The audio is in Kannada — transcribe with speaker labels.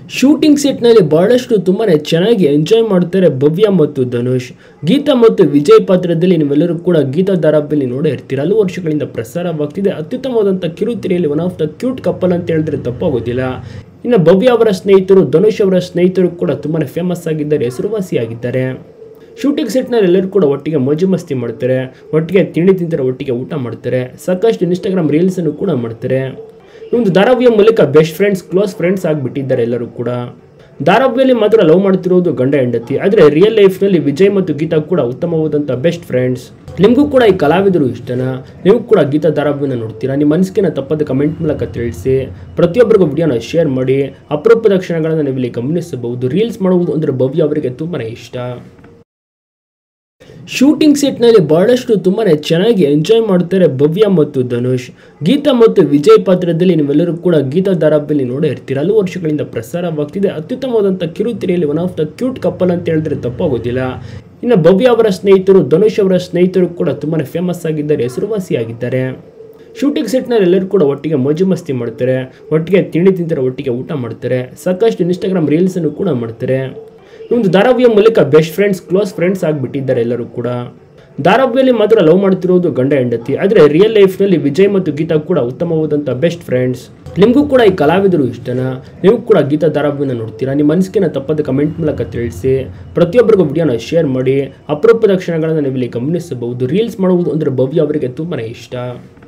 Speaker 1: ಶೂಟಿಂಗ್ ಸೆಟ್ನಲ್ಲಿ ಬಹಳಷ್ಟು ತುಂಬಾನೇ ಚೆನ್ನಾಗಿ ಎಂಜಾಯ್ ಮಾಡ್ತಾರೆ ಭವ್ಯ ಮತ್ತು ಧನುಷ್ ಗೀತಾ ಮತ್ತು ವಿಜಯ್ ಪಾತ್ರದಲ್ಲಿ ನೀವೆಲ್ಲರೂ ಕೂಡ ಗೀತಾ ಧಾರಾವಾಹಿಯಲ್ಲಿ ನೋಡೇ ಇರ್ತೀರ ಹಲವು ವರ್ಷಗಳಿಂದ ಪ್ರಸಾರವಾಗ್ತಿದೆ ಅತ್ಯುತ್ತಮವಾದಂಥ ಕಿರುತೆರೆಯಲ್ಲಿ one of the cute couple ಅಂತ ಹೇಳಿದ್ರೆ ತಪ್ಪಾಗೋದಿಲ್ಲ ಇನ್ನು ಭವ್ಯ ಅವರ ಸ್ನೇಹಿತರು ಧನುಷ್ ಅವರ ಸ್ನೇಹಿತರು ಕೂಡ ತುಂಬಾನೇ ಫೇಮಸ್ ಆಗಿದ್ದಾರೆ ಹೆಸರುವಾಸಿಯಾಗಿದ್ದಾರೆ ಶೂಟಿಂಗ್ ಸೆಟ್ನಲ್ಲಿ ಎಲ್ಲರೂ ಕೂಡ ಒಟ್ಟಿಗೆ ಮೋಜು ಮಸ್ತಿ ಮಾಡ್ತಾರೆ ಒಟ್ಟಿಗೆ ತಿಂಡಿ ತಿಂತಾರೆ ಒಟ್ಟಿಗೆ ಊಟ ಮಾಡ್ತಾರೆ ಸಾಕಷ್ಟು ಇನ್ಸ್ಟಾಗ್ರಾಮ್ ರೀಲ್ಸನ್ನು ಕೂಡ ಮಾಡ್ತಾರೆ ಈ ಒಂದು ಧಾರಾವಾಹಿಯ ಮೂಲಕ ಬೆಸ್ಟ್ ಫ್ರೆಂಡ್ಸ್ ಕ್ಲೋಸ್ ಫ್ರೆಂಡ್ಸ್ ಆಗಿಬಿಟ್ಟಿದ್ದಾರೆ ಎಲ್ಲರೂ ಕೂಡ ಧಾರಾವಾಹಿಯಲ್ಲಿ ಮಾತ್ರ ಲವ್ ಮಾಡ್ತಿರೋದು ಗಂಡ ಹೆಂಡತಿ ಆದರೆ ರಿಯಲ್ ಲೈಫ್ನಲ್ಲಿ ವಿಜಯ್ ಮತ್ತು ಗೀತಾ ಕೂಡ ಉತ್ತಮವಾದಂಥ ಬೆಸ್ಟ್ ಫ್ರೆಂಡ್ಸ್ ನಿಮಗೂ ಕೂಡ ಈ ಕಲಾವಿದರು ಇಷ್ಟನಾ ನೀವು ಕೂಡ ಗೀತಾ ಧಾರಾವಾಹಿನ ನೋಡ್ತೀರಾ ನಿಮ್ಮ ಮನಸ್ಸಿನ ತಪ್ಪದ ಕಮೆಂಟ್ ಮೂಲಕ ತಿಳಿಸಿ ಪ್ರತಿಯೊಬ್ಬರಿಗೂ ವಿಡಿಯೋನ ಶೇರ್ ಮಾಡಿ ಅಪರೂಪದ ಕ್ಷಣಗಳನ್ನು ನೀವಿಲ್ಲಿ ಗಮನಿಸಬಹುದು ರೀಲ್ಸ್ ಮಾಡುವುದು ಅಂದರೆ ಭವ್ಯ ಅವರಿಗೆ ತುಂಬಾ ಇಷ್ಟ ಶೂಟಿಂಗ್ ಸೆಟ್ನಲ್ಲಿ ಬಹಳಷ್ಟು ತುಂಬಾನೇ ಚೆನ್ನಾಗಿ ಎಂಜಾಯ್ ಮಾಡ್ತಾರೆ ಭವ್ಯ ಮತ್ತು ಧನುಷ್ ಗೀತಾ ಮತ್ತು ವಿಜಯ್ ಪಾತ್ರದಲ್ಲಿ ನೀವೆಲ್ಲರೂ ಕೂಡ ಗೀತಾ ಧಾರಾವಾಹಿಯಲ್ಲಿ ನೋಡೇ ಇರ್ತೀರ ಹಲವು ವರ್ಷಗಳಿಂದ ಪ್ರಸಾರವಾಗ್ತಿದೆ ಅತ್ಯುತ್ತಮವಾದಂಥ ಕಿರುತೆರೆಯಲ್ಲಿ one of the cute couple ಅಂತ ಹೇಳಿದ್ರೆ ತಪ್ಪಾಗೋದಿಲ್ಲ ಇನ್ನು ಭವ್ಯ ಅವರ ಸ್ನೇಹಿತರು ಧನುಷ್ ಅವರ ಸ್ನೇಹಿತರು ಕೂಡ ತುಂಬಾನೇ ಫೇಮಸ್ ಆಗಿದ್ದಾರೆ ಹೆಸರುವಾಸಿಯಾಗಿದ್ದಾರೆ ಶೂಟಿಂಗ್ ಸೆಟ್ನಲ್ಲಿ ಎಲ್ಲರೂ ಕೂಡ ಒಟ್ಟಿಗೆ ಮೋಜು ಮಸ್ತಿ ಮಾಡ್ತಾರೆ ಒಟ್ಟಿಗೆ ತಿಂಡಿ ತಿಂತಾರೆ ಒಟ್ಟಿಗೆ ಊಟ ಮಾಡ್ತಾರೆ ಸಾಕಷ್ಟು ಇನ್ಸ್ಟಾಗ್ರಾಮ್ ರೀಲ್ಸನ್ನು ಕೂಡ ಮಾಡ್ತಾರೆ ಈ ಒಂದು ಧಾರಾವಾಹಿಯ ಮೂಲಕ ಬೆಸ್ಟ್ ಫ್ರೆಂಡ್ಸ್ ಕ್ಲೋಸ್ ಫ್ರೆಂಡ್ಸ್ ಆಗಿಬಿಟ್ಟಿದ್ದಾರೆ ಎಲ್ಲರೂ ಕೂಡ ಧಾರಾವಾಹಿಯಲ್ಲಿ ಮಾತ್ರ ಲವ್ ಮಾಡ್ತಿರೋದು ಗಂಡ ಹೆಂಡತಿ ಆದರೆ ರಿಯಲ್ ಲೈಫ್ನಲ್ಲಿ ವಿಜಯ್ ಮತ್ತು ಗೀತಾ ಕೂಡ ಉತ್ತಮವಾದಂಥ ಬೆಸ್ಟ್ ಫ್ರೆಂಡ್ಸ್ ನಿಮಗೂ ಕೂಡ ಈ ಕಲಾವಿದರು ಇಷ್ಟನಾ ನೀವು ಕೂಡ ಗೀತಾ ಧಾರಾವಾಹಿನ ನೋಡ್ತೀರಾ ನಿಮ್ಮ ಮನಸ್ಸಿನ ತಪ್ಪದ ಕಮೆಂಟ್ ಮೂಲಕ ತಿಳಿಸಿ ಪ್ರತಿಯೊಬ್ಬರಿಗೂ ವಿಡಿಯೋನ ಶೇರ್ ಮಾಡಿ ಅಪರೂಪದ ಕ್ಷಣಗಳನ್ನು ನೀವಿಲ್ಲಿ ಗಮನಿಸಬಹುದು ರೀಲ್ಸ್ ಮಾಡುವುದು ಅಂದರೆ ಭವ್ಯ ಅವರಿಗೆ ತುಂಬಾ ಇಷ್ಟ